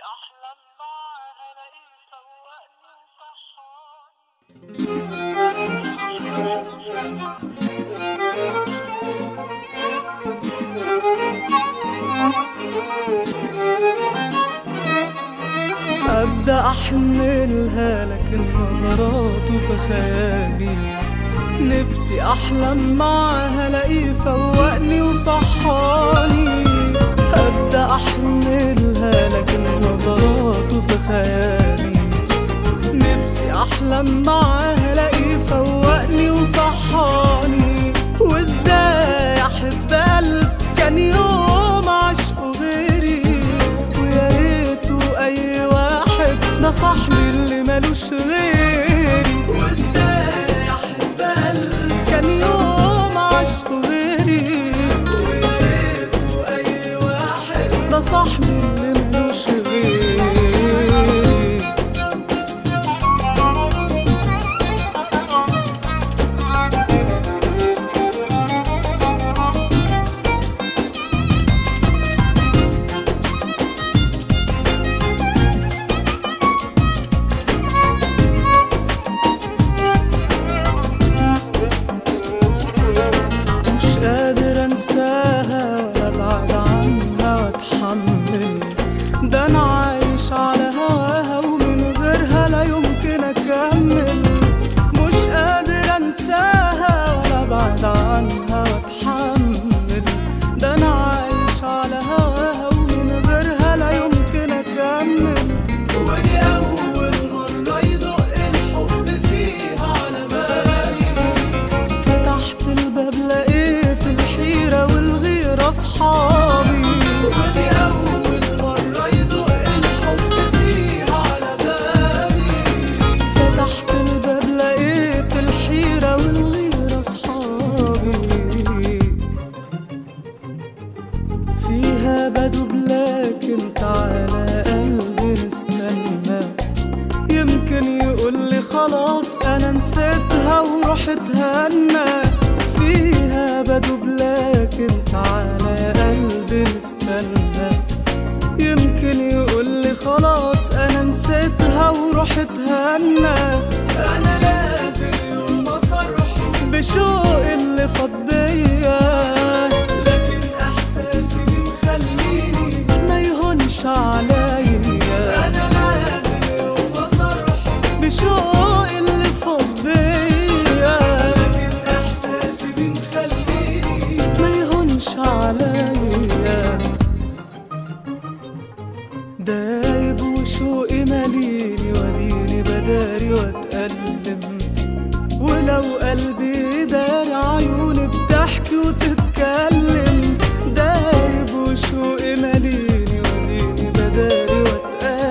احلم معاها الاقيه فوقني وصحاني أبدأ أحملها لكن نظراته في خيالي نفسي أحلم معاها ألاقيه فوقني وصحاني أبدأ أحملها لكن نظراته في خيالي نفسي أحلم معاها ألاقيه فوقني وصحاني وإزاي أحب قلب كان يوم عشقه غيري ويا ريته أي واحد نصحني اللي ملوش غيري وإزاي أحب قلب كان يوم عشقه غيري ويا ريته أي واحد نصحني اللي ملوش غيري مش قادر انساها ولا ابعد عنها واتحمل ده انا عايش على هواها ومن غيرها لا يمكن اكمل مش قادر انساها ولا ابعد عنها واتحمل ده انا عايش على هواها ومن غيرها لا يمكن اكمل ودي اول مره يدق الحب فيها على بالي فتحت الباب لقيت الحيرة والغيرة أصحابي ودي أول مرة يدق الحب فيها على بالي فتحت الباب لقيت الحيرة والغيرة أصحابي فيها بدوب لكن تعالى قلبي نستنى يمكن يقول لي خلاص انا نسيتها ورحت هنا فيها بدوب لكن تعالى قلبي نستنى يمكن يقول لي خلاص انا نسيتها ورحت هنا انا لازم يوم ما اصرح بشوق اللي فاض بيا لكن احساسي مخليني ما يهونش عليا انا لازم يوم اصرح بشوق اللي فاض بيا لكن احساسي مخليني ما يهونش عليا دايب وشوقي ماليني وديني بداري واتألم ولو قلبي دار عيوني بتحكي وتتكلم دايب وشوقي ماليني وديني بداري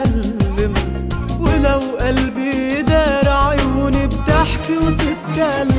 واتألم ولو قلبي دار عيوني بتحكي وتتكلم